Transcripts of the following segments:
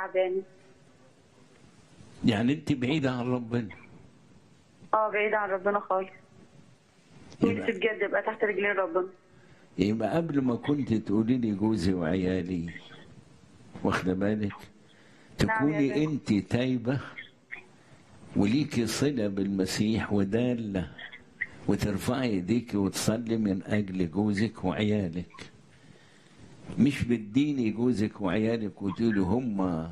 تعبانة يعني انت بعيدة عن ربنا اه بعيدة عن ربنا خالص نفسي يبقى, بجد ابقى تحت رجلين ربنا يبقى قبل ما كنت تقولي لي جوزي وعيالي واخده بالك تكوني نعم يا انت تايبه وليكي صله بالمسيح وداله وترفعي ايديك وتصلي من اجل جوزك وعيالك مش بتديني جوزك وعيالك وتقولي هم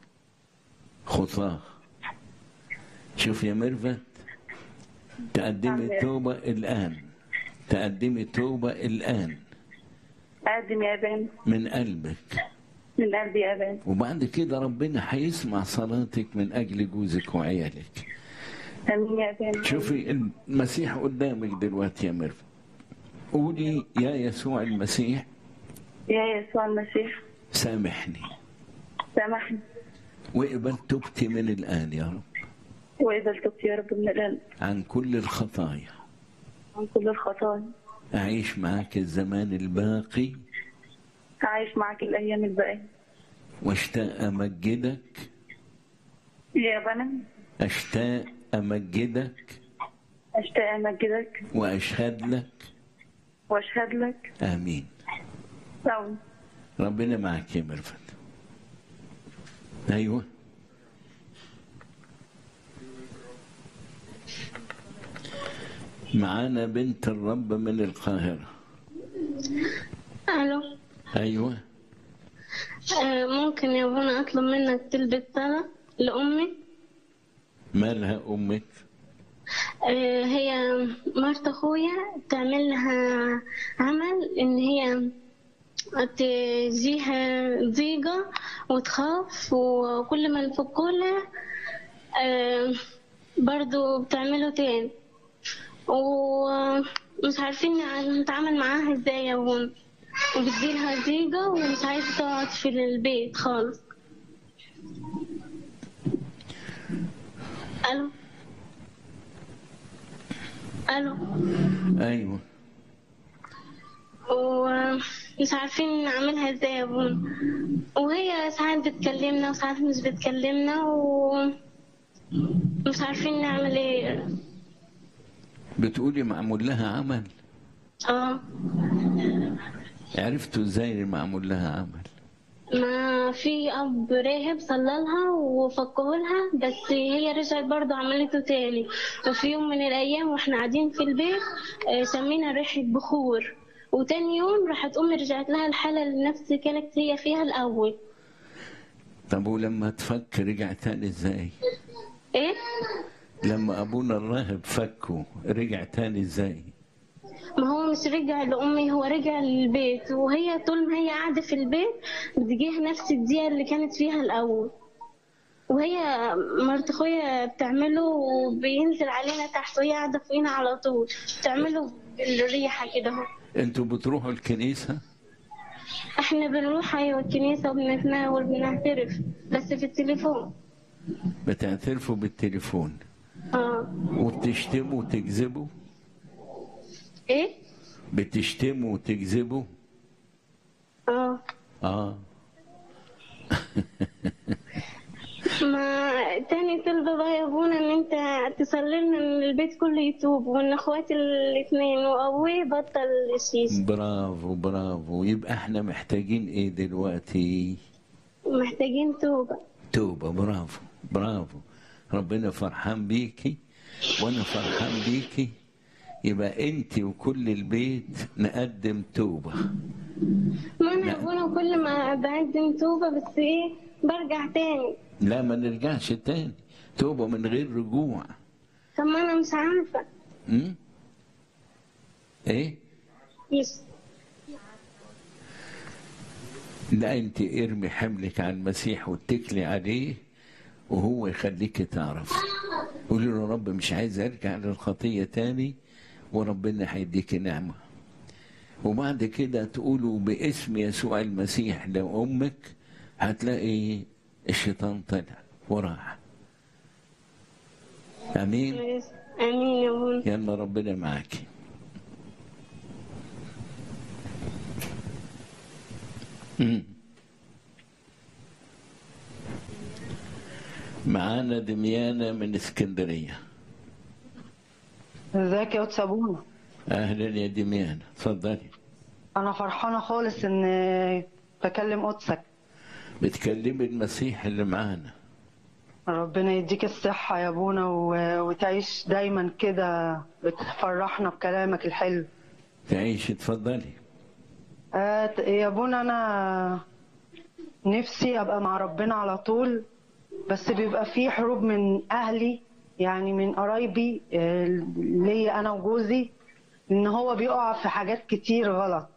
خطاه شوف يا ميرفت تقدمي نعم يا توبه الان تقدمي توبه الان اقدم يا ابان من قلبك من قلبي يا ابان وبعد كده ربنا هيسمع صلاتك من اجل جوزك وعيالك امين يا ابان شوفي المسيح قدامك دلوقتي يا ميرفت قولي يا يسوع المسيح يا يسوع المسيح سامحني سامحني واقبل توبتي من الان يا رب وقبل توبتي يا رب من القلب عن كل الخطايا عن كل الخطايا اعيش معاك الزمان الباقي عايش معاك الايام الباقية واشتاق امجدك يا بنا اشتاق امجدك اشتاق امجدك واشهد لك واشهد لك امين أو ربنا معك يا ميرفت ايوه معانا بنت الرب من القاهرة الو أيوة آه، ممكن يا ابونا اطلب منك تلبس صلاة لامي مالها أمك آه، هي مرت اخويا تعمل لها عمل ان هي تجيها ضيقة وتخاف وكل ما نفكولها آه، برضو بتعمله تاني ومش عارفين نتعامل معاها ازاي يا ابونا وبتجيلها ضيقة ومش عايزة تقعد في البيت خالص الو الو أيوة ومش عارفين نعملها ازاي يا ابونا وهي ساعات بتكلمنا وساعات مش بتكلمنا ومش عارفين نعمل ايه بتقولي معمول لها عمل اه عرفتوا ازاي معمول لها عمل ما في اب راهب صلالها وفكهولها بس هي رجعت برضه عملته تاني وفي يوم من الايام واحنا قاعدين في البيت آه، شمينا ريحه بخور وتاني يوم راحت امي رجعت لها الحاله اللي نفس كانت هي فيها الاول طب ولما تفك رجع تاني ازاي ايه لما أبونا الراهب فكه رجع تاني ازاي ما هو مش رجع لامي هو رجع للبيت وهي طول ما هي قاعده في البيت بتجيها نفس الدقيقه اللي كانت فيها الاول وهي مرت اخويا بتعمله وبينزل علينا تحت وهي قاعده فوقينا على طول بتعمله بالريحه كده اهو انتوا بتروحوا الكنيسة احنا بنروح ايوه الكنيسه وبنتناول وبنعترف بس في التليفون بتعترفوا بالتليفون اه وبتشتموا وتكذبوا ايه بتشتموا وتكذبوا اه اه ما تاني طلبة بقى يا ابونا ان انت تصلي لنا ان البيت كله يتوب وان اخواتي الاثنين وابوي بطل الشيش برافو برافو يبقى احنا محتاجين ايه دلوقتي محتاجين توبة توبة برافو برافو ربنا فرحان بيكي وانا فرحان بيكي يبقى انت وكل البيت نقدم توبة ما انا لا. يا ابونا كل ما بقدم توبة بس ايه برجع تاني لا ما نرجعش تاني توبة من غير رجوع طب ما انا مش عارفة م? ايه مش لا انت ارمي حملك على المسيح واتكلي عليه وهو يخليك تعرف قولي له يا رب مش عايز ارجع للخطيه تاني وربنا هيديك نعمه وبعد كده تقولوا باسم يسوع المسيح لامك هتلاقي الشيطان طلع وراح امين امين يا ابونا يلا ربنا معاكي مم. معانا دميانة من اسكندرية ازيك يا قدس ابونا أهلا يا دميانة اتفضلي انا فرحانه خالص ان بكلم قدسك بتكلمي المسيح اللي معانا ربنا يديك الصحه يا ابونا و- وتعيش دايما كده بتفرحنا بكلامك الحلو تعيش اتفضلي آه يا ابونا انا نفسي ابقى مع ربنا على طول بس بيبقى في حروب من اهلي يعني من قرايبي آه، ليا انا وجوزي ان هو بيقع في حاجات كتير غلط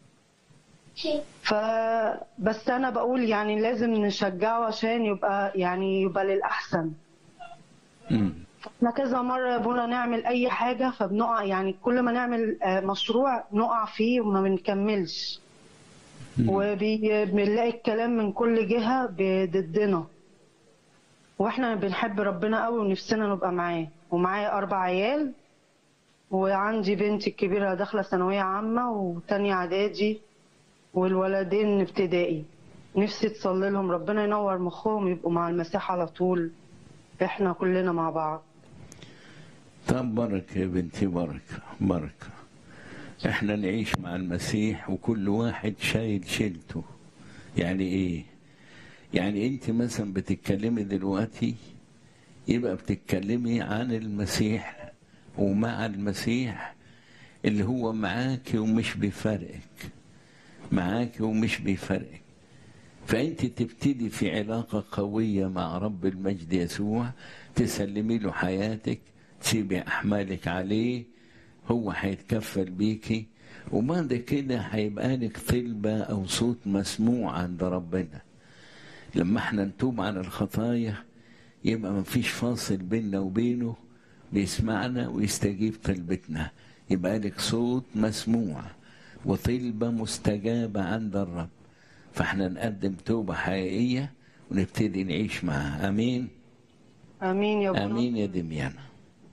ف بس انا بقول يعني لازم نشجعه عشان يبقى يعني يبقى للاحسن مم. احنا كذا مرة يا ابونا نعمل أي حاجة فبنقع يعني كل ما نعمل آه، مشروع نقع فيه وما بنكملش وبنلاقي الكلام من كل جهة ضدنا واحنا بنحب ربنا قوي ونفسنا نبقى معاه ومعايا أربع عيال وعندي بنتي الكبيرة داخلة ثانوية عامة وتانية إعدادي والولدين ابتدائي نفسي تصلي لهم ربنا ينور مخهم يبقوا مع المسيح على طول احنا كلنا مع بعض طب بركة يا بنتي بركة بركة احنا نعيش مع المسيح وكل واحد شايل شيلته يعني ايه يعني انت مثلا بتتكلمي دلوقتي يبقى بتتكلمي عن المسيح ومع المسيح اللي هو معاكي ومش بيفرقك معاكي ومش بيفرقك فانت تبتدي في علاقه قويه مع رب المجد يسوع تسلمي له حياتك تسيبي احمالك عليه هو هيتكفل بيكي وبعد كده هيبقى لك طلبه او صوت مسموع عند ربنا لما احنا نتوب عن الخطايا يبقى مفيش فاصل بيننا وبينه بيسمعنا ويستجيب طلبتنا يبقى لك صوت مسموع وطلبة مستجابة عند الرب فاحنا نقدم توبة حقيقية ونبتدي نعيش معها امين امين يا ابونا امين يا دميانة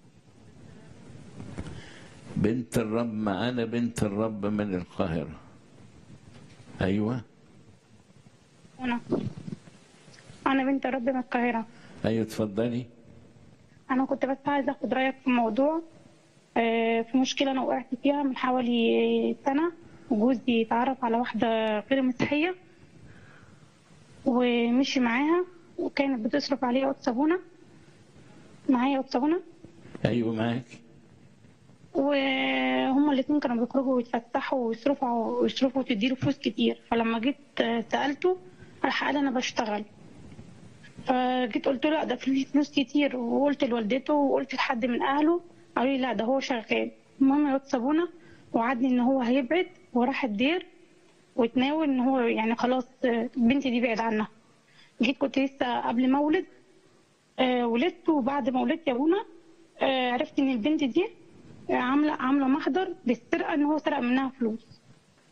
بنت الرب معانا بنت الرب من القاهرة ايوه أنا أنا بنت رب من القاهرة ايوه اتفضلي أنا كنت بس عايزة أخد رأيك في موضوع آه، في مشكلة أنا وقعت فيها من حوالي سنة وجوزي اتعرف على واحدة غير مسيحية ومشي معاها وكانت بتصرف عليه عود صابونة معايا عود صابونة ايوه معاك وهما الاتنين كانوا بيخرجوا ويتفسحوا ويصرفوا ويصرفوا وتديله فلوس كتير فلما جيت آه، سألته راح قال أنا بشتغل فجيت قلت له لا ده في فلوس كتير وقلت لوالدته وقلت لحد من أهله قالوا لي لا ده هو شغال المهم الواد صابونة وعدني إن هو هيبعد وراح الدير وتناول إن هو يعني خلاص آه، بنتي دي بعد عنها جيت كنت لسه قبل ما أولد آه، ولدت وبعد ما ولدت يا ابونا آه، عرفت ان البنت دي آه، عامله عامله محضر بالسرقه ان هو سرق منها فلوس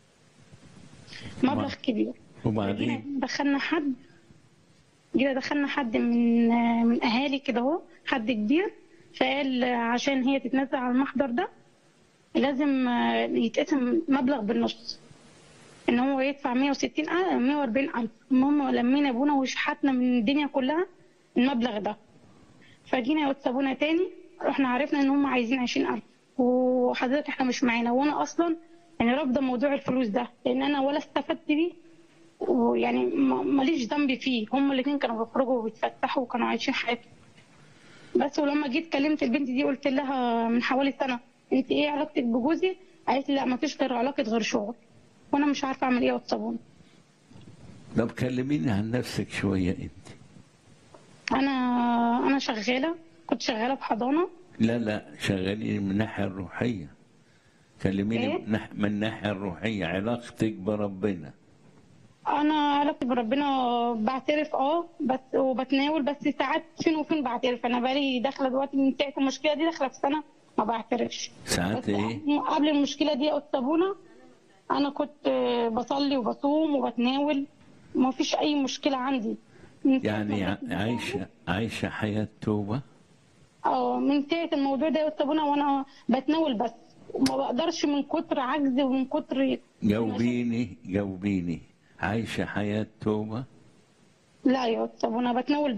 مبلغ كبير وبعدين جينا دخلنا حد جينا دخلنا حد من آه، من اهالي كده اهو حد كبير فقال آه، عشان هي تتنزل على المحضر ده لازم آه، يتقسم مبلغ بالنص ان هو يدفع 160 ألف 140 ألف المهم لمينا ابونا وشحتنا من الدنيا كلها المبلغ ده فجينا واتسابونا تاني رحنا عرفنا ان هم عايزين 20000 وحضرتك احنا مش معانا وانا اصلا يعني رافضه موضوع الفلوس ده لان انا ولا استفدت بيه ويعني ما- ماليش ذنب فيه هم الاثنين كانوا بيخرجوا وبيتفسحوا وكانوا عايشين حياتهم بس ولما جيت كلمت البنت دي قلت لها من حوالي سنه انت ايه علاقتك بجوزي قالت لي لا ما فيش غير علاقه غير شغل وانا مش عارفه اعمل ايه واتسابون طب كلميني عن نفسك شوية انت انا انا شغاله كنت شغاله في حضانه لا لا شغالين من الناحية الروحية كلميني إيه؟ من ناح- من الناحية الروحية علاقتك بربنا انا علاقتي بربنا بعترف اه بس وبتناول بس ساعات فين وفين بعترف انا بقالي داخله دلوقتي من ساعه المشكله دي داخله في سنه ما بعترفش ساعات بس ايه قبل المشكله دي يا استاذ ابونا انا كنت بصلي وبصوم وبتناول ما فيش اي مشكله عندي من ساعة يعني ما ع- جيت- عايشة عايشة حياة توبة اه من ساعه الموضوع ده يا استاذ ابونا وانا بتناول بس وما بقدرش من كتر عجز ومن كتر جاوبيني جاوبيني عايشة حياة توبة لا يا استاذ ابونا بتناول